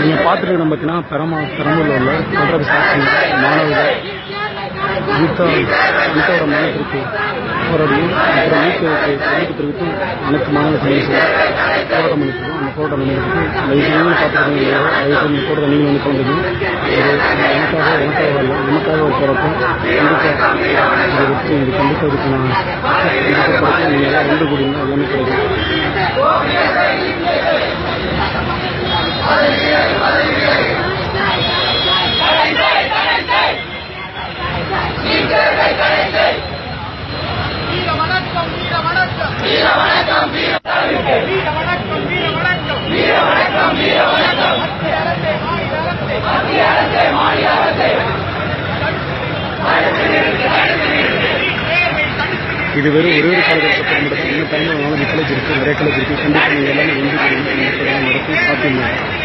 நீங்கள் பார்த்துட்டு நம்ம பார்த்தீங்கன்னா பெரமா பெரம்பூரில் உள்ள கல்ரபி சாட்சி மாணவர்கள் அனிதா அனிதாவோட மரணத்திற்கு போராடியும் அப்புறம் நீக்கு எதிர்ப்பு தெரிவித்து அனைத்து மாணவ சமூகம் போராட்டம் பண்ணிருக்கோம் அந்த போராட்டம் பண்ணிருக்கு லைஃப் பார்த்துருக்கீங்க லைஃப் இந்த போராட்டம் நீங்கள் வந்து கலந்துக்கணும் இது எனக்காக எனக்காக இல்லை நமக்காக ஒரு போராட்டம் கண்டிப்பாக இதை வச்சு இது கண்டிப்பாக இதுக்கு நான் கண்டிப்பாக போராட்டம் நீங்கள் எல்லாம் ரெண்டு கூடிங்க எல்லாமே கிடைக்கும் வீர வணக்கம் வீர வணக்கம் வீர வணக்கம் வீர வீர வணக்கம் வீர வணக்கம் வீர வணக்கம் வீர வணக்கம் மத்திய அரசே மாநில அரசே மத்திய அரசே மாநில அரசே இது வெறும் ஒரே ஒரு காலகட்டத்தில் மட்டும் இன்னும் டைமில் நாலு காலேஜ் இருக்குது நிறைய காலேஜ் இருக்குது கண்டிப்பாக நீங்கள் எல்லாமே வந்து கொடுங்க நடக்கும் சாத்தியம்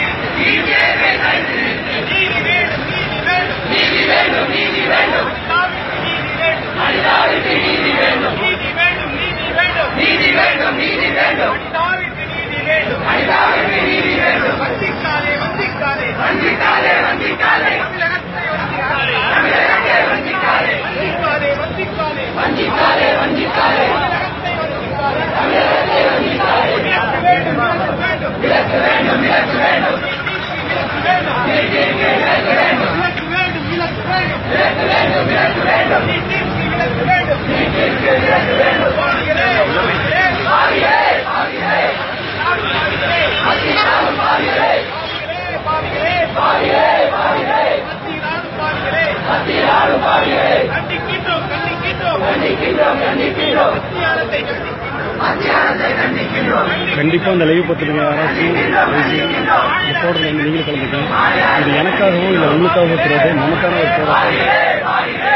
நீதி வேண்டும் நீதி வேண்டும் அனிதாவிற்கு நீதி வேண்டும் நீதி வேண்டும் நீதி வேண்டும் நீதி வேண்டும் நீதி வேண்டும் அனிதாவிற்கு நீதி வேண்டும் அனிதாவிற்கு நீதி வேண்டும் வந்திக்காதே வந்திக்காதே வந்திக்காதே வந்திக்காதே தமிழகத்தை வந்திக்காதே தமிழகத்தை வந்திக்காதே வந்திக்காதே வந்திக்காதே வந்திக்காதே தமிழகத்தை வந்திக்காதே தமிழகத்தை வந்திக்காதே விலக்கு வேண்டும் விலக்கு வேண்டும் விலக்கு வேண்டும் விலக்கு வேண்டும் விலக்கு வேண்டும் விலக்கு வேண்டும் விலக்கு வேண்டும் விலக்கு வேண்டும் விலக்கு வேண்டும் விலக்கு வேண்டும் பாவிகளே பாவிகளே பாவிகளே மத்தியினாலும் பாவிகளே பாவிகளே பாவிகளே பாவிகளே மத்தியினாலும் பாவிகளே மத்தியினாலும் பாவிகளே கண்டிக்கின்றோம் கண்டிக்கின்றோம் கண்டிக்கின்றோம் கண்டிக்கின்றோம் மத்தியானத்தை கண்டிக்கின்றோம் மத்தியானத்தை கண்டிக்கின்றோம் கண்டிப்பாக இந்த லைவ் பார்த்துருங்க யாராச்சும் இந்த போராட்டத்தில் வந்து நீங்களும் கலந்துக்கங்க இது எனக்காகவோ இல்லை உங்களுக்காகவோ தெரியாது நமக்கான ஒரு போராட்டம்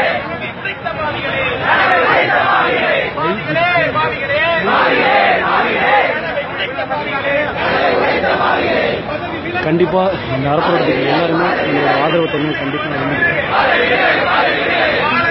கண்டிப்பாக இந்த அறப்போராட்டத்துக்கு எல்லாருமே உங்களோட ஆதரவு தரணும் கண்டிப்பாக நான் வேண்டிக்கிறேன்.